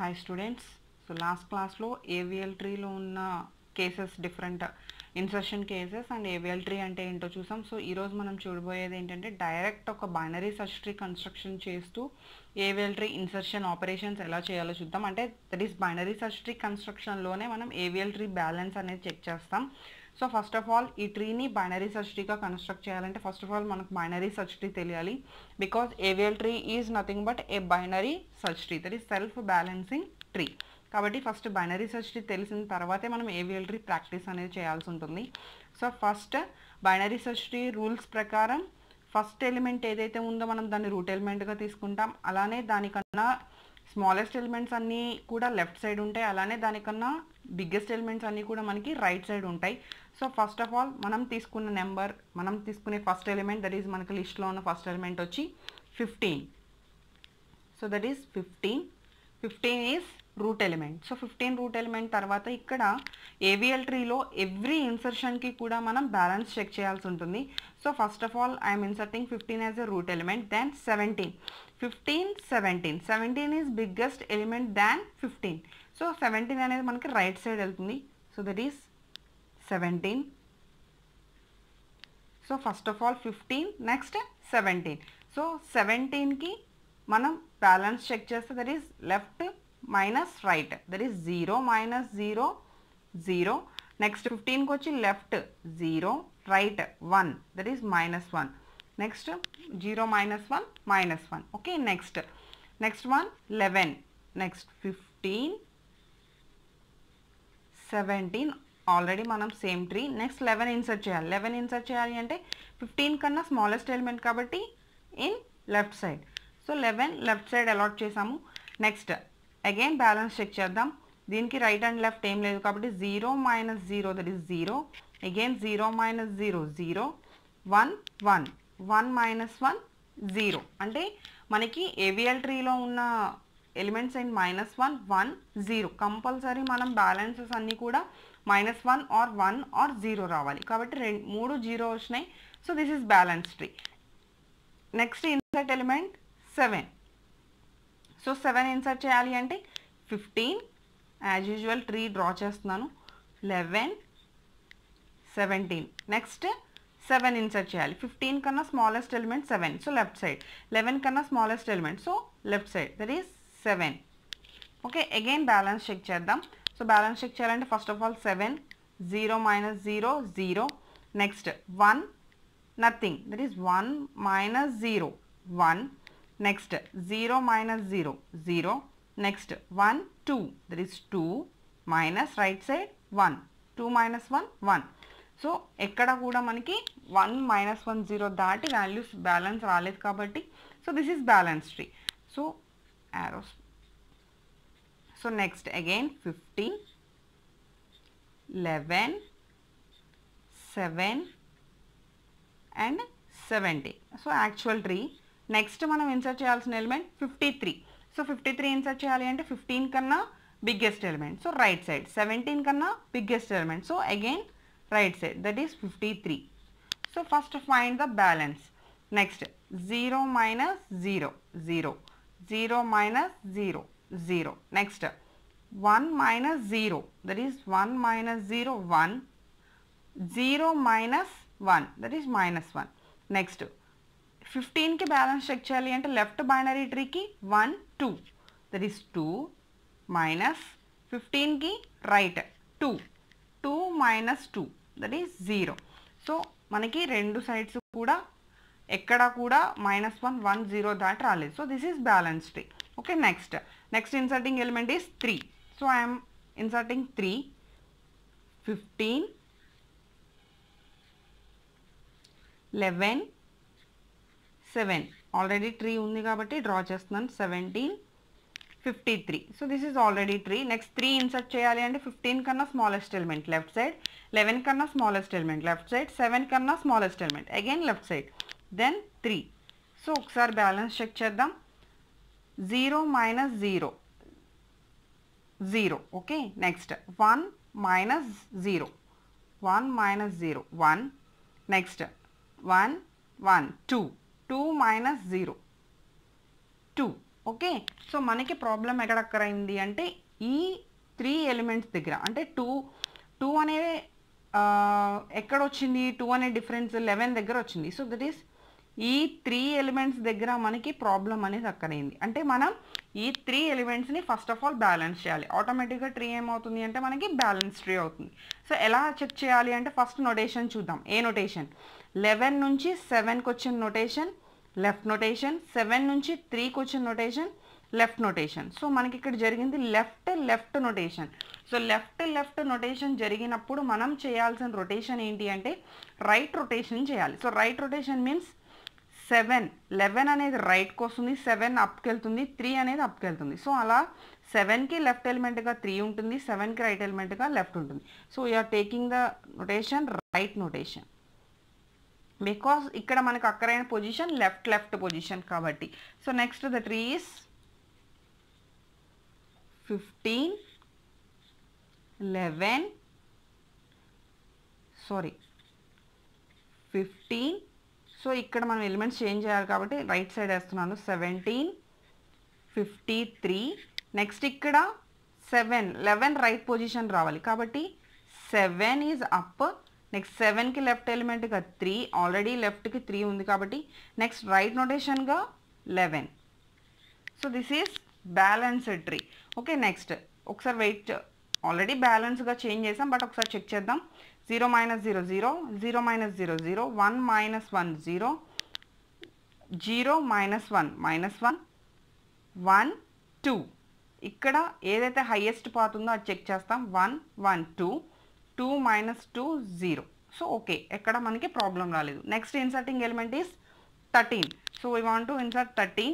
hi students so last క్లాస్లో AVL ట్రీలో ఉన్న cases different insertion cases and AVL tree అంటే ఏంటో చూసాం సో ఈరోజు మనం చూడబోయేది ఏంటంటే డైరెక్ట్ ఒక బైనరీ సర్చ్ ట్రీ కన్స్ట్రక్షన్ చేస్తూ ఏవిఎల్ ట్రీ ఇన్సర్షన్ ఆపరేషన్స్ ఎలా చేయాలో చూద్దాం అంటే that is binary search tree కన్స్ట్రక్షన్లోనే మనం ఏవిఎల్ ట్రీ బ్యాలెన్స్ అనేది చెక్ చేస్తాం సో ఫస్ట్ ఆఫ్ ఆల్ ఈ ట్రీని బైనరీ సర్చ్ ట్రీగా కన్స్ట్రక్ట్ చేయాలంటే ఫస్ట్ ఆఫ్ ఆల్ మనకు బైనరీ సర్చ్ ట్రీ తెలియాలి because AVL tree is nothing but a binary search tree that is self balancing tree కాబట్టి first binary search tree తెలిసిన తర్వాతే మనం ఏవిఎల్ ట్రీ ప్రాక్టీస్ అనేది చేయాల్సి ఉంటుంది so first binary search tree rules ప్రకారం first element ఏదైతే ఉందో మనం దాన్ని రూట్ ఎలిమెంట్గా తీసుకుంటాం అలానే దానికన్నా స్మాలెస్ట్ ఎలిమెంట్స్ అన్నీ కూడా లెఫ్ట్ సైడ్ ఉంటాయి అలానే దానికన్నా బిగ్గెస్ట్ ఎలిమెంట్స్ అన్నీ కూడా మనకి రైట్ సైడ్ ఉంటాయి సో ఫస్ట్ ఆఫ్ ఆల్ మనం తీసుకున్న నెంబర్ మనం తీసుకునే ఫస్ట్ ఎలిమెంట్ దట్ ఈస్ మనకి లిస్ట్లో ఉన్న ఫస్ట్ ఎలిమెంట్ వచ్చి fifteen so that is fifteen fifteen is root element so fifteen root element తర్వాత ఇక్కడ ఏవిఎల్ ట్రీలో ఎవ్రీ ఇన్సర్షన్కి కూడా మనం బ్యాలెన్స్ చెక్ చేయాల్సి ఉంటుంది so first of all I'm inserting fifteen as a root element then seventeen fifteen seventeen seventeen is biggest element than fifteen so seventeen అనేది మనకి right side వెళ్తుంది so that is seventeen so first of all fifteen next seventeen so సెవెంటీన్కి మనం balance check చేస్తే that is left minus right that is zero minus zero zero next ఫిఫ్టీన్కి వచ్చి left zero right one that is minus one next zero minus one minus one okay next next one eleven next fifteen seventeen already మనం same tree next eleven insert చేయాలి eleven insert చేయాలి అంటే fifteen కన్నా smallest element కాబట్టి in left side so eleven left side allot చేసాము next again balance check చేద్దాం దీనికి right and left ఏం లేదు కాబట్టి zero minus zero that is zero again zero minus zero zero one one one minus one zero అంటే మనకి AVL ట్రీలో ఉన్న elements and minus one one zero compulsory మనం బ్యాలెన్సెస్ అన్నీ కూడా minus one or one or zero రావాలి కాబట్టి రెండు మూడు జీరో వచ్చినాయి so this is balance tree next insert element seven so seven insert చేయాలి అంటే fifteen as usual tree draw చేస్తున్నాను eleven seventeen next seven insert చేయాలి ఫిఫ్టీన్ కన్నా smallest element seven so left side eleven కన్నా smallest element so left side that is seven okay again balance check చేద్దాం so balance check చేయాలంటే first of all seven zero minus zero zero next one nothing that is one minus zero one next zero minus zero zero next one two that is two minus right side one two minus one one so ఎక్కడ కూడా మనకి one minus one zero దాటి values balance రాలేదు కాబట్టి so this is balance tree so arrows so next again fifteen eleven seven and seventy so actual tree next మనం insert చేయాల్సిన element fifty three so fifty three insert చేయాలి అంటే fifteen కన్నా biggest element so right side seventeen కన్నా biggest element so again right side that is fifty three so first find the balance next zero minus zero zero zero minus zero zero next one minus zero that is one minus zero one zero minus one that is minus one next ఫిఫ్టీన్కి balance check చేయాలి అంటే left binary ట్రీకి one two that is two minus ఫిఫ్టీన్కి right two two minus two that is zero so మనకి రెండు sides కూడా ఎక్కడ కూడా మైనస్ వన్ వన్ జీరో దాటి రాలేదు so this is balance tree okay next next inserting element is three so I'm inserting three fifteen eleven seven already tree ఉంది కాబట్టి draw చేస్తున్నాను seventeen fifty three so this is already tree next three insert చేయాలి అంటే fifteen కన్నా smallest element left side eleven కన్నా smallest element left side seven కన్నా smallest element again left side then three so ఒకసారి balance check చేద్దాం zero minus zero zero okay next one minus zero one minus zero one next one one two two minus zero two okay so మనకి problem ఎక్కడ అక్కరైంది అంటే ఈ three elements దగ్గర అంటే two two అనే ఆ, ఎక్కడ వచ్చింది టూ అనే డిఫరెన్స్ లెవెన్ దగ్గర వచ్చింది సో దట్ ఈస్ ఈ త్రీ ఎలిమెంట్స్ దగ్గర మనకి ప్రాబ్లం అనేది అక్కరైంది అంటే మనం ఈ త్రీ ఎలిమెంట్స్ని ఫస్ట్ ఆఫ్ ఆల్ బ్యాలెన్స్ చేయాలి ఆటోమేటిక్గా ట్రీ ఏమవుతుంది అంటే మనకి బ్యాలెన్స్ ట్రీ అవుతుంది సో ఎలా చెక్ చేయాలి అంటే ఫస్ట్ నొటేషన్ చూద్దాం ఏ నొటేషన్ లెవెన్ నుంచి సెవెన్కి వచ్చిన నొటేషన్ లెఫ్ట్ నొటేషన్ సెవెన్ నుంచి త్రీకి వచ్చిన నొటేషన్ లెఫ్ట్ నొటేషన్ సో మనకి ఇక్కడ జరిగింది left left notation so left left notation జరిగినప్పుడు మనం చేయాల్సిన రొటేషన్ ఏంటి అంటే రైట్ రొటేషన్ చేయాలి so right rotation means seven eleven అనేది రైట్కి వస్తుంది సెవెన్ అప్కి వెళ్తుంది త్రీ అనేది అప్కి వెళ్తుంది సో అలా సెవెన్కి లెఫ్ట్ ఎలిమెంట్గా త్రీ ఉంటుంది సెవెన్కి రైట్ ఎలిమెంట్గా లెఫ్ట్ ఉంటుంది so you're taking the notation right notation because ఇక్కడ మనకు అక్కరైన పొజిషన్ లెఫ్ట్ లెఫ్ట్ పొజిషన్ కాబట్టి so next the tree is fifteen eleven sorry fifteen so ఇక్కడ మనం ఎలిమెంట్స్ చేంజ్ చేయాలి కాబట్టి రైట్ సైడ్ వేస్తున్నాను సెవెంటీన్ ఫిఫ్టీ త్రీ నెక్స్ట్ ఇక్కడ సెవెన్ లెవెన్ రైట్ పొజిషన్ రావాలి కాబట్టి సెవెన్ ఈజ్ అప్ నెక్స్ట్ సెవెన్కి లెఫ్ట్ ఎలిమెంట్గా త్రీ ఆల్రెడీ లెఫ్ట్కి త్రీ ఉంది కాబట్టి next right నొటేషన్గా eleven so this is balanced tree okay next ఒకసారి వెయిట్ ఆల్రెడీ బ్యాలెన్స్గా చేంజ్ చేసాం బట్ ఒకసారి చెక్ చేద్దాం zero minus zero zero zero minus zero zero one minus one zero zero minus one minus one one two ఇక్కడ ఏదైతే highest path ఉందో అది check చేస్తాం one one two two minus two zero so okay ఎక్కడ మనకి problem రాలేదు next inserting element is thirteen so we want to insert thirteen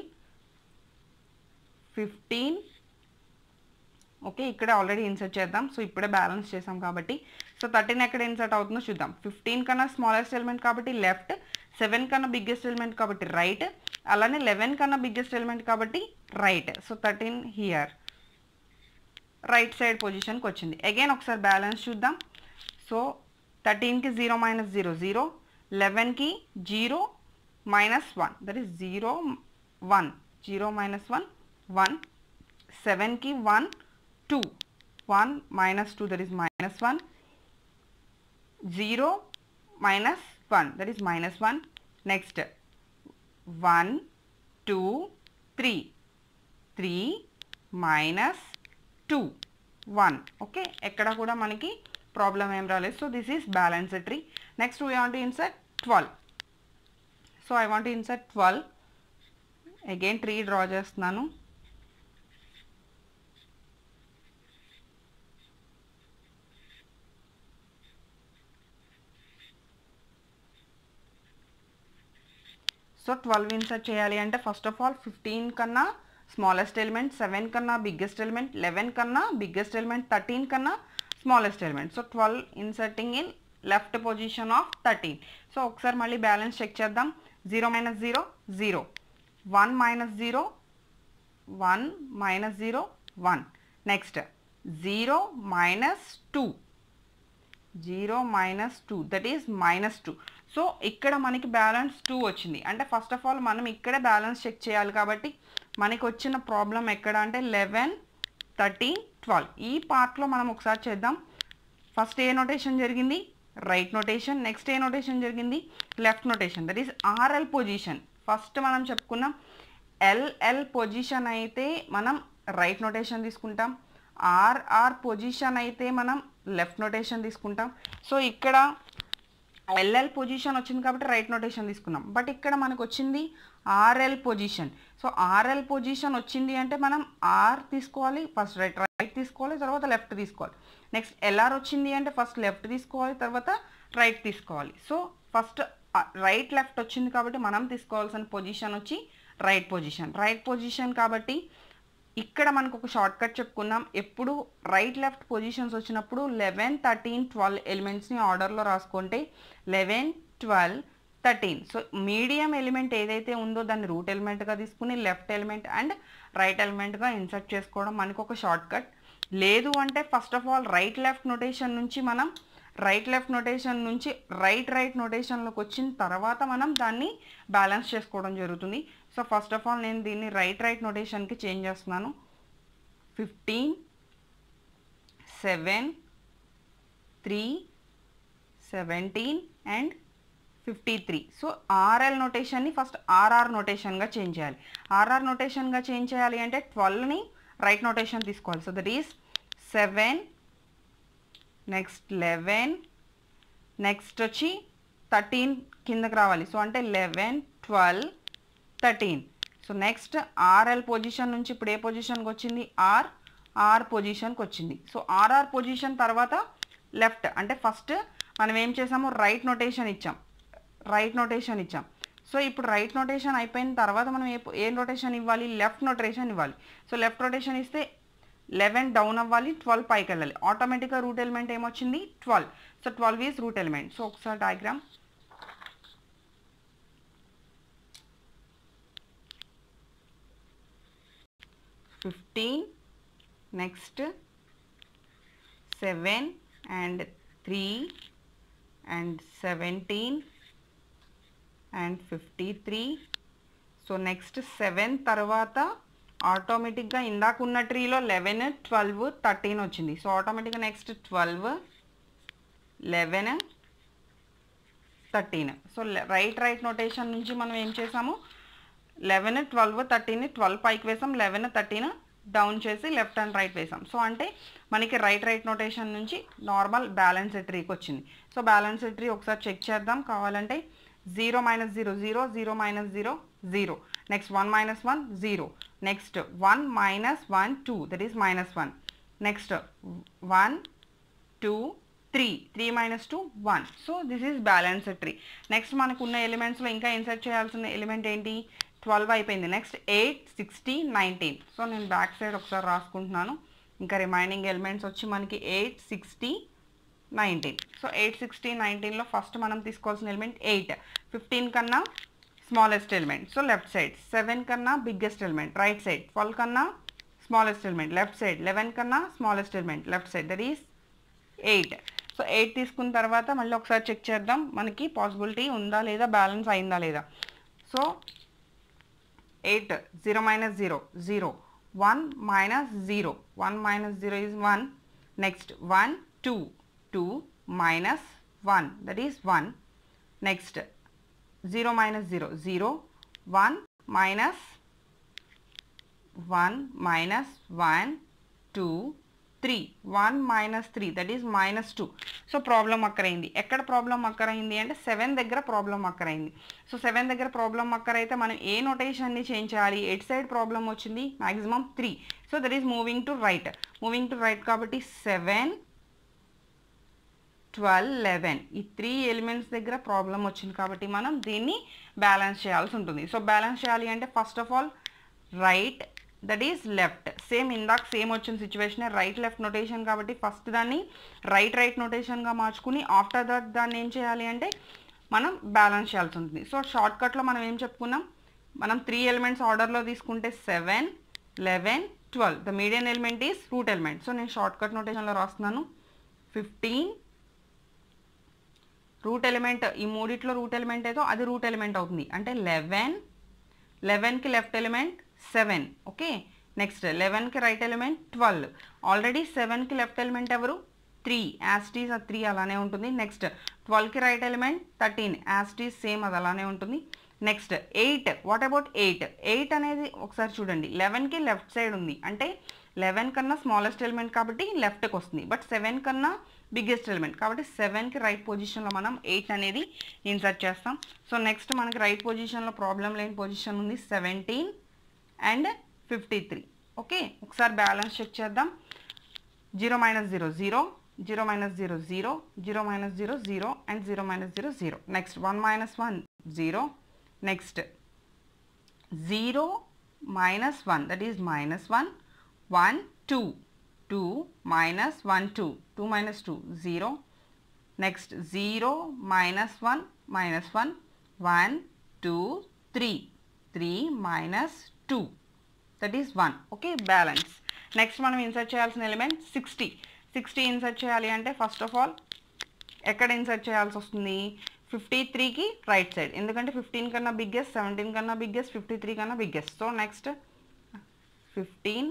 fifteen okay ఇక్కడ already insert చేద్దాం సో ఇప్పుడే బ్యాలెన్స్ చేసాం కాబట్టి సో థర్టీన్ ఎక్కడ ఇన్సర్ట్ అవుతుందో చూద్దాం ఫిఫ్టీన్ కన్నా స్మాలెస్ట్ ఎలిమెంట్ కాబట్టి లెఫ్ట్ సెవెన్ కన్నా బిగ్గెస్ట్ ఎలిమెంట్ కాబట్టి రైట్ అలానే లెవెన్ కన్నా బిగ్గెస్ట్ ఎలిమెంట్ కాబట్టి right so thirteen here right side పొజిషన్కి వచ్చింది అగైన్ ఒకసారి బ్యాలెన్స్ చూద్దాం సో థర్టీన్కి జీరో మైనస్ జీరో జీరో లెవెన్కి zero minus one that is zero one zero minus one one సెవెన్కి one two one minus two that is minus one zero minus one that is minus one next one two three three minus two one okay ఎక్కడ కూడా మనకి problem ఏం రాలేదు so this is balanced tree next we want insert twelve so I want insert twelve again tree draw చేస్తున్నాను so twelve insert చేయాలి అంటే first of all fifteen కన్నా smallest element seven కన్నా బిగ్గెస్ట్ ఎలిమెంట్ లెవెన్ కన్నా biggest element thirteen కన్నా smallest element so twelve inserting in left position of thirteen so ఒకసారి మళ్ళీ balance check చేద్దాం zero minus zero zero one minus zero one minus zero one next zero minus two zero minus two that is minus two so ఇక్కడ మనకి balance two వచ్చింది అంటే first of all మనం ఇక్కడే balance check చేయాలి కాబట్టి మనకి వచ్చిన ప్రాబ్లం ఎక్కడ అంటే లెవెన్ థర్టీన్ ట్వెల్వ్ ఈ పార్ట్లో మనం ఒకసారి చేద్దాం ఫస్ట్ ఏ నోటేషన్ జరిగింది రైట్ నోటేషన్ నెక్స్ట్ ఏ నోటేషన్ జరిగింది left notation that is RL position first మనం చెప్పుకున్నాం ఎల్ఎల్ పొజిషన్ అయితే మనం రైట్ నోటేషన్ తీసుకుంటాం ఆర్ఆర్ పొజిషన్ అయితే మనం లెఫ్ట్ నోటేషన్ తీసుకుంటాం సో ఇక్కడ ఎల్ఎల్ పొజిషన్ వచ్చింది కాబట్టి రైట్ నోటేషన్ తీసుకున్నాం బట్ ఇక్కడ మనకు వచ్చింది RL position so RL position వచ్చింది అంటే మనం ఆర్ తీసుకోవాలి ఫస్ట్ రైట్ రైట్ తీసుకోవాలి తర్వాత లెఫ్ట్ తీసుకోవాలి నెక్స్ట్ ఎల్ఆర్ వచ్చింది అంటే ఫస్ట్ లెఫ్ట్ తీసుకోవాలి తర్వాత రైట్ తీసుకోవాలి సో ఫస్ట్ రైట్ లెఫ్ట్ వచ్చింది కాబట్టి మనం తీసుకోవాల్సిన పొజిషన్ వచ్చి రైట్ పొజిషన్ రైట్ పొజిషన్ కాబట్టి ఇక్కడ మనకు ఒక షార్ట్ కట్ చెప్పుకున్నాం ఎప్పుడు రైట్ లెఫ్ట్ పొజిషన్స్ వచ్చినప్పుడు లెవెన్ థర్టీన్ ట్వెల్వ్ ఎలిమెంట్స్ని ఆర్డర్లో రాసుకుంటే eleven twelve thirteen so medium element ఏదైతే ఉందో దాన్ని రూట్ ఎలిమెంట్గా తీసుకుని లెఫ్ట్ ఎలిమెంట్ అండ్ రైట్ ఎలిమెంట్గా ఇన్సర్ట్ చేసుకోవడం మనకు ఒక షార్ట్ కట్ లేదు అంటే first of all right left notation నుంచి మనం రైట్ లెఫ్ట్ నొటేషన్ నుంచి రైట్ రైట్ నొటేషన్లోకి వచ్చిన తర్వాత మనం దాన్ని బ్యాలెన్స్ చేసుకోవడం జరుగుతుంది సో ఫస్ట్ ఆఫ్ ఆల్ నేను దీన్ని రైట్ రైట్ నొటేషన్కి చేంజ్ చేస్తున్నాను fifteen seven three seventeen and fifty three so RL నొటేషన్ని ఫస్ట్ ఆర్ఆర్ నొటేషన్గా చేంజ్ చేయాలి ఆర్ఆర్ నొటేషన్గా చేంజ్ చేయాలి అంటే ట్వెల్వ్ని రైట్ నొటేషన్ తీసుకోవాలి so that is seven next eleven next వచ్చి థర్టీన్ కిందకి రావాలి సో అంటే eleven twelve thirteen so next RL position నుంచి ఇప్పుడు ఏ పొజిషన్కి వచ్చింది ఆర్ ఆర్ పొజిషన్కి వచ్చింది సో ఆర్ఆర్ పొజిషన్ తర్వాత లెఫ్ట్ అంటే ఫస్ట్ మనం ఏం చేసాము రైట్ నొటేషన్ ఇచ్చాం రైట్ నొటేషన్ ఇచ్చాం సో ఇప్పుడు రైట్ నొటేషన్ అయిపోయిన తర్వాత మనం ఏ ఏ నొటేషన్ ఇవ్వాలి లెఫ్ట్ నొటేషన్ ఇవ్వాలి సో లెఫ్ట్ నొటేషన్ ఇస్తే లెవెన్ డౌన్ అవ్వాలి ట్వెల్వ్ పైకి వెళ్ళాలి ఆటోమేటిక్గా రూట్ ఎలిమెంట్ ఏమొచ్చింది twelve so twelve is root element so ఒకసారి diagram fifteen next seven and three and seventeen and fifty three so next seven తర్వాత ఆటోమేటిక్గా ఇందాక ఉన్న ట్రీలో లెవెన్ ట్వెల్వ్ థర్టీన్ వచ్చింది సో ఆటోమేటిక్గా next twelve eleven thirteen so right right notation నుంచి మనం ఏం చేసాము లెవెన్ ట్వెల్వ్ థర్టీన్ ట్వెల్వ్ పైకి వేసాం లెవెన్ థర్టీన్ డౌన్ చేసి లెఫ్ట్ అండ్ రైట్ వేసాం సో అంటే మనకి రైట్ రైట్ నొటేషన్ నుంచి నార్మల్ బ్యాలెన్స్ ట్రీకి వచ్చింది సో బ్యాలెన్స్ ట్రీ ఒకసారి చెక్ చేద్దాం కావాలంటే zero minus zero zero zero minus zero zero next one minus one zero next one minus one two that is minus one next one two three three minus two one so this is balance tree next మనకు ఉన్న ఎలిమెంట్స్లో ఇంకా insert చేయాల్సిన element ఏంటి twelve అయిపోయింది next eight sixty nineteen so నేను back side ఒకసారి రాసుకుంటున్నాను ఇంకా రిమైనింగ్ ఎలిమెంట్స్ వచ్చి మనకి eight sixty nineteen so eight sixty నైన్టీన్లో ఫస్ట్ మనం తీసుకోవాల్సిన ఎలిమెంట్ ఎయిట్ ఫిఫ్టీన్ కన్నా smallest element so left side seven కన్నా biggest element right side twelve కన్నా smallest element left side eleven కన్నా smallest element left side that is eight so eight తీసుకున్న తర్వాత మళ్ళీ ఒకసారి చెక్ చేద్దాం మనకి పాసిబిలిటీ ఉందా లేదా బ్యాలెన్స్ అయిందా లేదా so eight zero minus zero zero one minus zero one minus zero is one next one two two minus one that is one next zero minus zero zero one minus one minus one two three one minus three that is minus two so problem అక్కరైంది ఎక్కడ problem అక్కరైంది అంటే seven దగ్గర problem అక్కరైంది so seven దగ్గర problem అక్కరైతే మనం ఏ నొటేషన్ని చేంజ్ చేయాలి ఎట్ సైడ్ ప్రాబ్లం వచ్చింది maximum three so that is moving to right moving to right కాబట్టి సెవెన్ ట్వెల్వ్ లెవెన్ ఈ త్రీ ఎలిమెంట్స్ దగ్గర ప్రాబ్లం వచ్చింది కాబట్టి మనం దీన్ని బ్యాలెన్స్ చేయాల్సి ఉంటుంది సో బ్యాలెన్స్ చేయాలి అంటే first of all right that is left same ఇందాక సేమ్ వచ్చిన సిచ్యువేషన్ రైట్ లెఫ్ట్ నొటేషన్ కాబట్టి ఫస్ట్ దాన్ని రైట్ రైట్ నొటేషన్గా మార్చుకుని ఆఫ్టర్ దట్ దాన్ని ఏం చేయాలి అంటే మనం బ్యాలెన్స్ చేయాల్సి ఉంటుంది సో షార్ట్కట్లో మనం ఏం చెప్పుకున్నాం మనం త్రీ ఎలిమెంట్స్ ఆర్డర్లో తీసుకుంటే seven eleven twelve the median element is root element so నేను షార్ట్కట్ నొటేషన్లో రాస్తున్నాను ఫిఫ్టీన్ రూట్ ఎలిమెంట్ ఈ మూడిట్లో రూట్ ఎలిమెంట్ ఏదో అది రూట్ ఎలిమెంట్ అవుతుంది అంటే లెవెన్ లెవెన్కి left element seven okay next లెవెన్కి రైట్ ఎలిమెంట్ ట్వెల్వ్ ఆల్రెడీ సెవెన్కి లెఫ్ట్ ఎలిమెంట్ ఎవరు త్రీ యాస్టీస్ ఆ త్రీ అలానే ఉంటుంది నెక్స్ట్ ట్వెల్వ్కి right element thirteen as it is same అది అలానే ఉంటుంది next eight what about eight eight అనేది ఒకసారి చూడండి లెవెన్కి లెఫ్ట్ సైడ్ ఉంది అంటే లెవెన్ కన్నా స్మాలెస్ట్ ఎలిమెంట్ కాబట్టి లెఫ్ట్కి వస్తుంది బట్ సెవెన్ కన్నా బిగ్గెస్ట్ ఎలిమెంట్ కాబట్టి సెవెన్కి రైట్ పొజిషన్లో మనం ఎయిట్ అనేది ఇన్సర్ట్ చేస్తాం సో నెక్స్ట్ మనకి రైట్ పొజిషన్లో ప్రాబ్లం లేని పొజిషన్ ఉంది seventeen and fifty three okay ఒకసారి బ్యాలెన్స్ చెక్ చేద్దాం zero minus zero zero zero minus zero zero zero minus zero zero and zero minus zero zero next one minus one zero next zero minus one that is minus one one two two minus one two two minus two zero next zero minus one minus one one two three three minus two that is one okay balance next మనం insert చేయాల్సిన element sixty sixty insert చేయాలి అంటే first of all ఎక్కడ insert చేయాల్సి వస్తుంది fifty త్రీకి right side ఎందుకంటే fifteen కన్నా బిగ్గెస్ట్ సెవెంటీన్ కన్నా బిగ్గెస్ట్ ఫిఫ్టీ త్రీ కన్నా biggest so next fifteen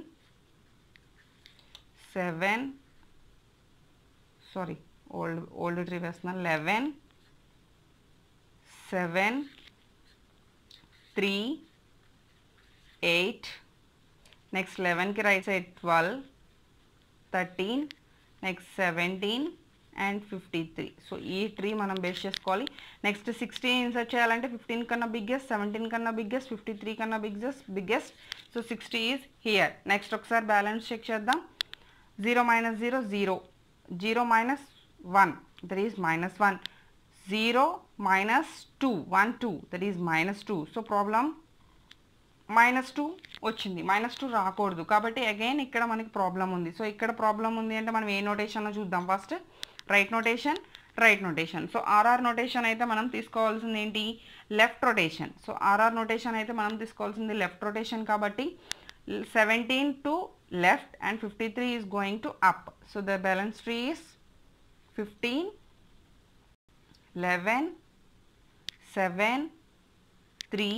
seven sorry old old tree వేస్తున్నాను eleven seven three eight next లెవెన్కి right side twelve thirteen next seventeen and fifty three so ఈ tree మనం base చేసుకోవాలి next sixteen insert చేయాలంటే fifteen కన్నా biggest seventeen కన్నా biggest fifty three కన్నా biggest biggest so sixty is here next ఒకసారి balance check చేద్దాం zero minus zero zero zero minus one that is minus one zero minus two one two that is minus two so problem minus two వచ్చింది minus two రాకూడదు కాబట్టి again ఇక్కడ మనకి problem ఉంది so ఇక్కడ problem ఉంది అంటే మనం ఏ నోటేషన్లో చూద్దాం first right notation right notation so RR notation అయితే మనం తీసుకోవాల్సింది ఏంటి left rotation so RR notation అయితే మనం తీసుకోవాల్సింది లెఫ్ట్ రొటేషన్ కాబట్టి seventeen to left and fifty three is going to up so the balance tree is fifteen eleven seven three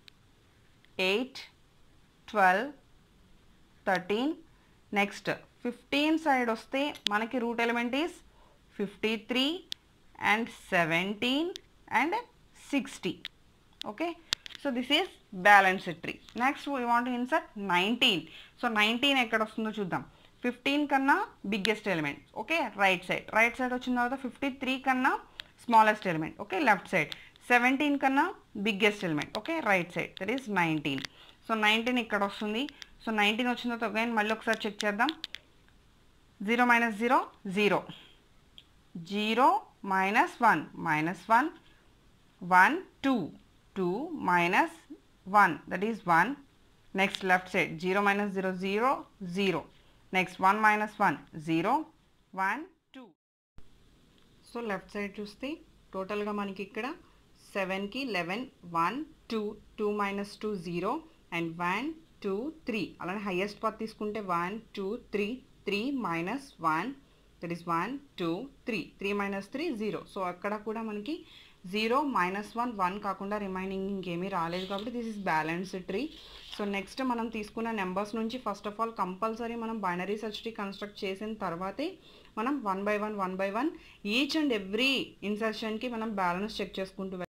eight twelve thirteen next fifteen side వస్తే మనకి root element is fifty three and seventeen and sixty okay so this is balanced tree next we want insert nineteen so nineteen ఎక్కడ వస్తుందో చూద్దాం fifteen కన్నా biggest element okay right side right side వచ్చిన తర్వాత fifty three కన్నా smallest element okay left side seventeen కన్నా biggest element okay right side that is nineteen so nineteen ఇక్కడ వస్తుంది సో నైన్టీన్ వచ్చిన తర్వాత అగైన్ మళ్ళీ ఒకసారి చెక్ చేద్దాం zero minus zero zero zero minus one minus one one two two minus one that is one next left side zero minus zero zero zero next one minus one zero one two so left side చూస్తే టోటల్గా మనకి ఇక్కడ సెవెన్కి eleven one two two minus two zero and one two three అలానే highest path తీసుకుంటే one two three three minus one that is one two three three minus three zero so అక్కడ కూడా మనకి జీరో మైనస్ వన్ వన్ కాకుండా remaining ఇంకేమీ రాలేదు కాబట్టి this is balanced tree so next మనం తీసుకున్న నెంబర్స్ నుంచి ఫస్ట్ ఆఫ్ ఆల్ కంపల్సరీ మనం బైనరీ సర్చ్ ట్రీ కన్స్ట్రక్ట్ చేసిన తర్వాతే మనం one by one one by one each and every ఇన్సర్షన్కి మనం బ్యాలెన్స్ చెక్ చేసుకుంటూ